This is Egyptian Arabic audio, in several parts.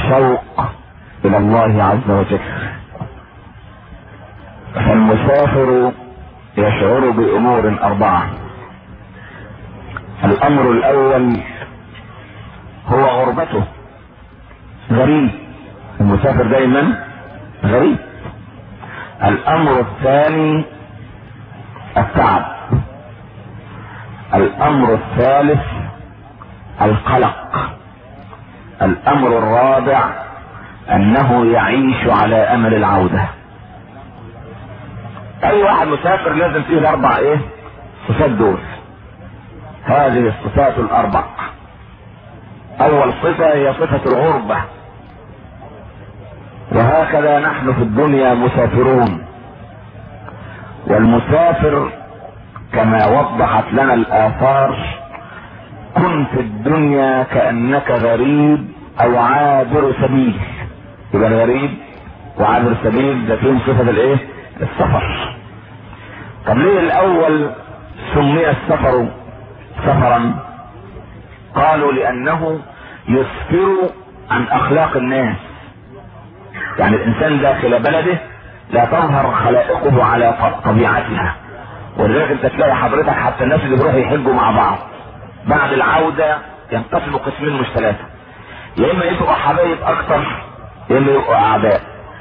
الشوق الى الله عز وجل فالمسافر يشعر بامور اربعه الامر الاول هو غربته غريب المسافر دايما غريب الامر الثاني التعب الامر الثالث القلق الامر الرابع انه يعيش على امل العودة اي واحد مسافر لازم فيه الاربع ايه صفات دول هذه الصفات الاربع اول صفة هي صفة الغربة وهكذا نحن في الدنيا مسافرون والمسافر كما وضحت لنا الاثار كن في الدنيا كانك غريب او عابر سبيل يبقى الغريب وعابر سبيل ده فيهم صفه الايه السفر طب ليه الاول سمي السفر سفرا قالوا لانه يسفر عن اخلاق الناس يعني الانسان داخل بلده لا تظهر خلائقه على طبيعتها ولذلك انت تلاقي حضرتك حتى الناس اللي بيروحوا يحجوا مع بعض بعد العودة ينقسموا قسمين مش ثلاثة يا اما يبقوا حبايب اكتر يا اما يبقوا اعداء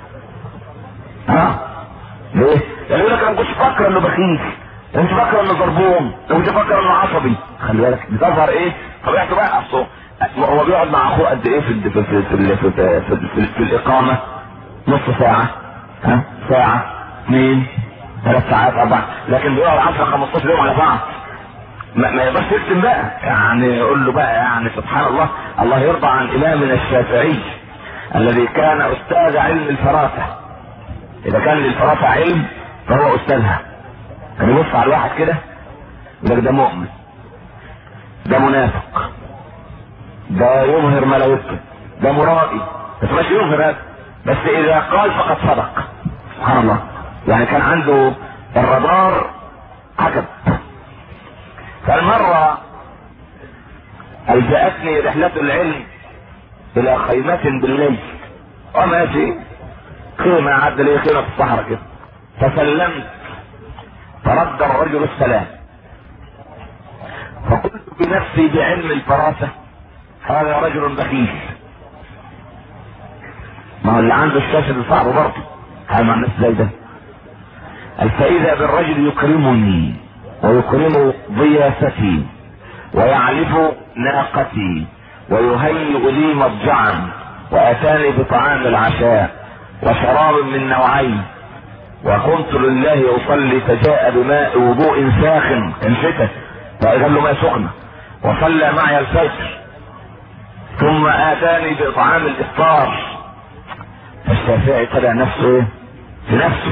ها ليه؟ يعني يقول لك انا ما كنتش فاكر انه بخيل انا مش فاكر انه ضربون انا مش فاكر انه عصبي خلي بالك بتظهر ايه طبيعته بقى اصله هو بيقعد مع اخوه قد ايه في في في في, في, في, في, في, في الاقامه نص ساعه ها ساعه اثنين ثلاث ساعات اربع لكن بيقعد 10 15 يوم على بعض ما, ما يقدرش يكتم بقى يعني يقول له بقى يعني سبحان الله الله يرضى عن امامنا الشافعي الذي كان استاذ علم الفراسه اذا كان للفراسه علم فهو استاذها كان يبص على الواحد كده يقول لك ده مؤمن ده منافق ده يظهر ما لا يكتب ده مرائي بس مش يظهر هذا بس اذا قال فقد صدق سبحان الله يعني كان عنده الرادار عجب فالمرة ألجأتني رحلة العلم إلى خيمة بالليل وماشي خيمة عد لي خيمة في الصحراء كده فسلمت فرد الرجل السلام فقلت بنفسي بعلم الفراسة هذا رجل بخيل ما هو اللي عنده الشاشة دي صعب برضه هل مع الناس زي ده قال فإذا بالرجل يكرمني ويكرم ضيافتي ويعلف ناقتي ويهيئ لي مضجعا واتاني بطعام العشاء وشراب من نوعين وكنت لله اصلي فجاء بماء وضوء ساخن كان شتاء فاذا له ماء سخنه وصلى معي الفجر ثم اتاني باطعام الافطار الشافعي طلع نفسه ايه في نفسه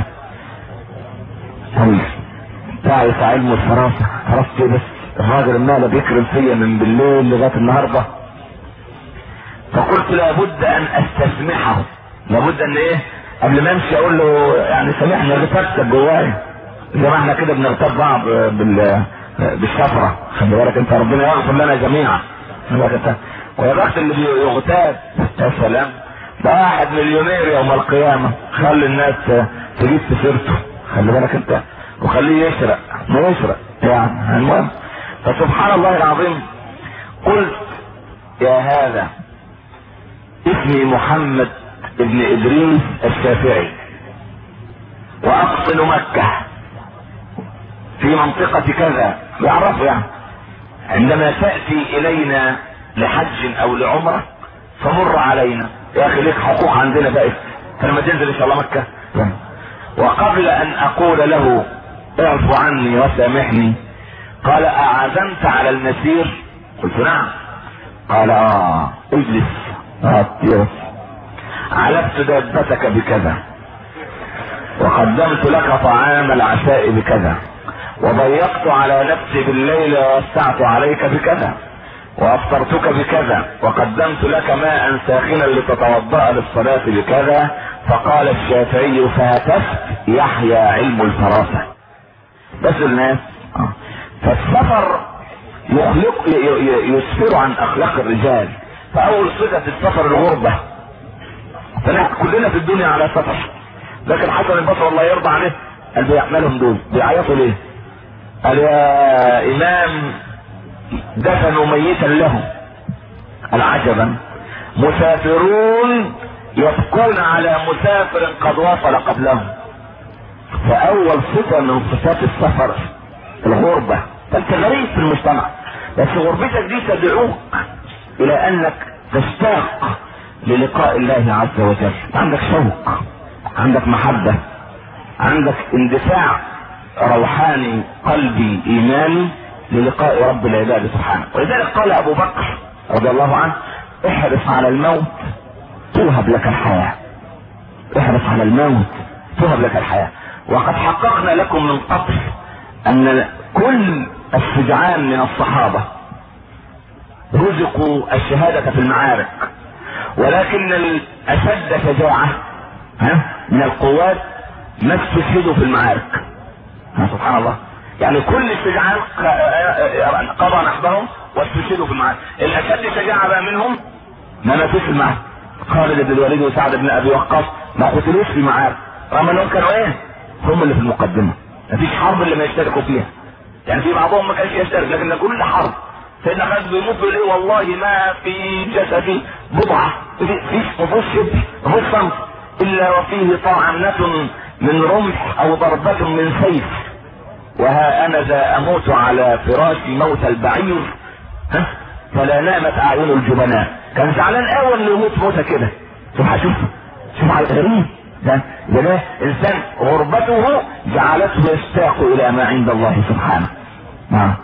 طيب تعرف علم الفراسة عرفت بس الراجل المال بيكرم فيا من بالليل لغاية النهاردة فقلت لابد ان استسمحه لابد ان ايه قبل ما امشي اقول له يعني سامحني غفرتك جوايا زي ما احنا كده بنغتاب بعض بال بالشفرة خلي بالك انت ربنا يغفر لنا جميعا ويا بخت اللي بيغتاب يا سلام ده واحد مليونير يوم القيامة خلي الناس تجيب في سيرته خلي بالك انت وخليه يسرق ما يسرق يعني المهم فسبحان الله العظيم قلت يا هذا اسمي محمد ابن ادريس الشافعي واقصد مكة في منطقة كذا يعرفوا يعني عندما تأتي الينا لحج او لعمرة فمر علينا يا اخي ليك حقوق عندنا بقى فلما تنزل ان شاء الله مكة وقبل ان اقول له اعفو عني وسامحني قال اعزمت على المسير قلت نعم قال اه اجلس اه علفت دابتك بكذا وقدمت لك طعام العشاء بكذا وضيقت على نفسي بالليل ووسعت عليك بكذا وافطرتك بكذا وقدمت لك ماء ساخنا لتتوضا للصلاه بكذا فقال الشافعي فهتفت يحيى علم الفراسه بس الناس فالسفر يخلق يسفر عن اخلاق الرجال فاول صفه السفر الغربه فنحن كلنا في الدنيا على سفر لكن حسن البصري الله يرضى عليه قال بيعملهم دول بيعيطوا ليه؟ قال يا امام دفنوا ميتا لهم قال عجبا مسافرون يبكون على مسافر قد وصل قبلهم فاول صفة من صفات السفر الغربة فانت غريب في المجتمع بس غربتك دي تدعوك الى انك تشتاق للقاء الله عز وجل عندك شوق عندك محبة عندك اندفاع روحاني قلبي ايماني للقاء رب العباد سبحانه ولذلك قال ابو بكر رضي الله عنه احرص على الموت توهب لك الحياة احرص على الموت توهب لك الحياة وقد حققنا لكم من قبل ان كل الشجعان من الصحابة رزقوا الشهادة في المعارك ولكن الاشد شجاعة ها من القوات ما استشهدوا في المعارك سبحان الله يعني كل الشجعان قضى نحبهم واستشهدوا في المعارك الاشد شجاعة بقى منهم ما ماتوش في المعارك خالد بن الوليد وسعد بن ابي وقاص ما قتلوش في معارك رغم انهم كانوا ايه هم اللي في المقدمة مفيش حرب اللي ما يشتركوا فيها يعني في بعضهم ما كانش يشترك لكن كل حرب سيدنا خالد بيموت بيقول ايه والله ما في جسدي بضعة في مفيش شبه مفيش صمت الا وفيه طعنة من رمح او ضربة من سيف وها انا ذا اموت على فراشي موت البعير ها فلا نامت اعين الجبناء كان زعلان قوي انه يموت موته كده شوف شوف شوف على الغريب ده ده ده انسان غربته جعلته يشتاق الى ما عند الله سبحانه نعم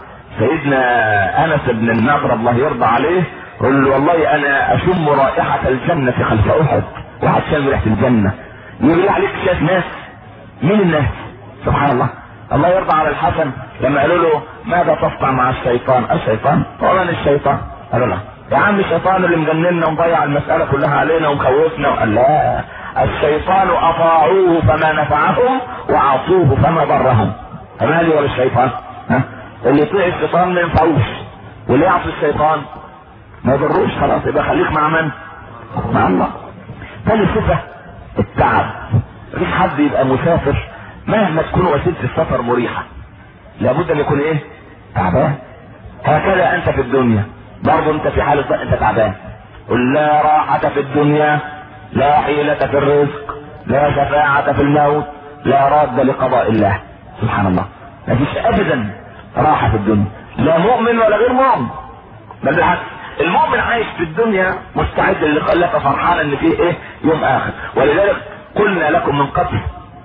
سيدنا انس بن النضر الله يرضى عليه يقول له والله انا اشم رائحة الجنة خلف احد واحد شم ريحة الجنة يقول عليك شاف ناس مين الناس سبحان الله الله يرضى على الحسن لما قالوا له ماذا تصنع مع الشيطان الشيطان قال الشيطان قالوا له يا عم الشيطان اللي مجننا ومضيع المسألة كلها علينا ومخوفنا قال لا الشيطان اطاعوه فما نفعهم وعصوه فما ضرهم فما لي ولا الشيطان ها اللي يطيع الشيطان ما ينفعوش واللي يعصي الشيطان ما يضروش خلاص يبقى خليك مع من مع الله تاني صفة التعب مفيش حد يبقى مسافر مهما تكون وسيلة السفر مريحة لابد ان يكون ايه تعبان هكذا انت في الدنيا برضه انت في حالة انت تعبان قل لا راحة في الدنيا لا حيلة في الرزق لا شفاعة في الموت لا راد لقضاء الله سبحان الله مفيش ابدا راحة في الدنيا لا مؤمن ولا غير مؤمن بل بالعكس المؤمن عايش في الدنيا مستعد للقاء الله فرحان ان فيه ايه يوم اخر ولذلك قلنا لكم من قبل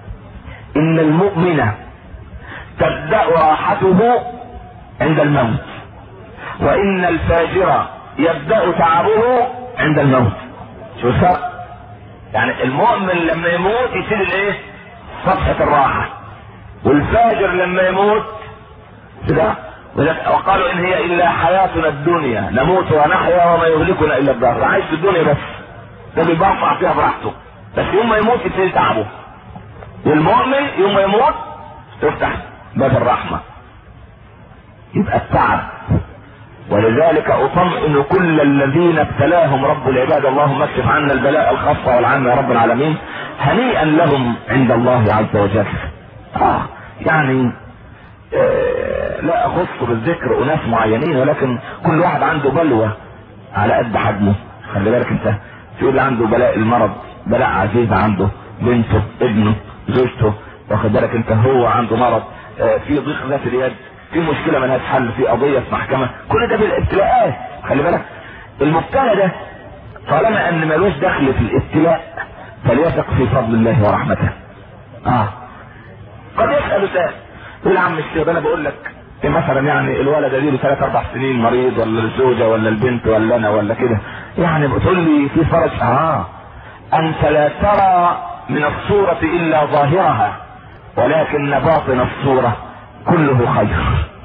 ان المؤمن تبدأ راحته عند الموت وان الفاجر يبدأ تعبه عند الموت شو الفرق يعني المؤمن لما يموت يصير الايه صفحة الراحة والفاجر لما يموت كده وقالوا ان هي الا حياتنا الدنيا نموت ونحيا وما يهلكنا الا الدهر عايش في الدنيا بس ده بيبرطع فيها براحته بس يوم ما يموت يبتدي تعبه والمؤمن يوم ما يموت تفتح باب الرحمة يبقى التعب ولذلك اطمئن كل الذين ابتلاهم رب العباد اللهم اكشف عنا البلاء الخاصة والعام يا رب العالمين هنيئا لهم عند الله عز وجل اه يعني آه لا اخص بالذكر اناس معينين ولكن كل واحد عنده بلوى على قد حجمه خلي بالك انت في اللي عنده بلاء المرض بلاء عزيز عنده بنته ابنه زوجته واخد بالك انت هو عنده مرض آه في ضيق ذات اليد في مشكله ملهاش حل في قضيه في محكمه كل ده بالابتلاءات خلي بالك المبتلى ده طالما ان ملوش دخل في الابتلاء فليثق في فضل الله ورحمته اه قد يسال سائل يقول يا عم الشيخ انا بقول لك إيه مثلا يعني الولد اديله ثلاث اربع سنين مريض ولا الزوجه ولا البنت ولا انا ولا كده يعني بتقول لي في فرج اه انت لا ترى من الصورة الا ظاهرها ولكن باطن الصورة كله خير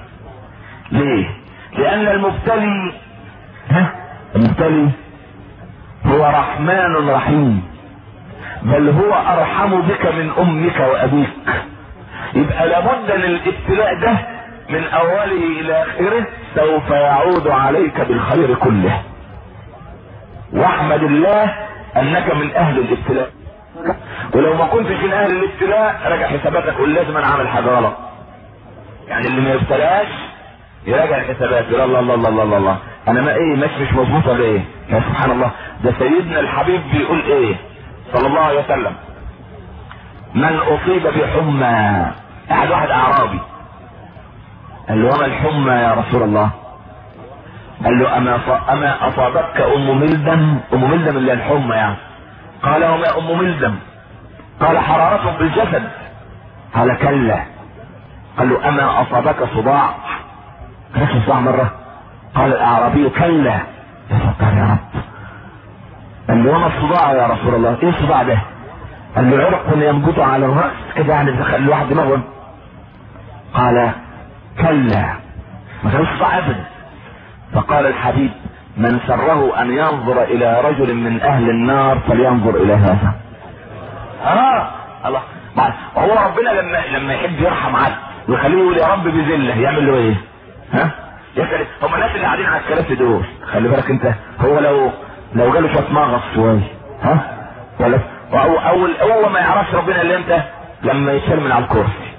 ليه لان المبتلي ها المبتلي هو رحمن رحيم بل هو ارحم بك من امك وابيك يبقى لابد ان الابتلاء ده من اوله الى اخره سوف يعود عليك بالخير كله واحمد الله انك من اهل الابتلاء ولو ما كنتش من اهل الابتلاء راجع حساباتك قول لازم انا عامل حاجه غلط يعني اللي ما يبتلاش يراجع الحسابات يقول الله الله الله الله الله انا ما ايه مش مش مظبوطه ليه يا سبحان الله ده سيدنا الحبيب بيقول ايه صلى الله عليه وسلم من اصيب بحمى قاعد واحد اعرابي قال له وما الحمى يا رسول الله قال له اما اما اصابتك ام ملدم ام ملدم اللي الحمى يعني قال وما ام ملدم قال حرارة في الجسد قال كلا قال له اما اصابك صداع نفس صداع مرة قال الاعرابي كلا يا ستار يا رب قال له وما الصداع يا رسول الله ايه الصداع ده قال له عرق ينبض على الراس كده يعني دخل الواحد دماغه قال كلا ما كانش صداع ابدا فقال الحبيب من سره ان ينظر الى رجل من اهل النار فلينظر الى هذا اه الله هو ربنا لما لما يحب يرحم عبد ويخليه يقول يا رب بذله يعمل له ايه ها يسأل هم الناس اللي قاعدين على الكراسي دول خلي بالك انت هو لو لو جاله شويه مغص شويه ها ولا او اول هو ما يعرفش ربنا الا انت لما يشال من على الكرسي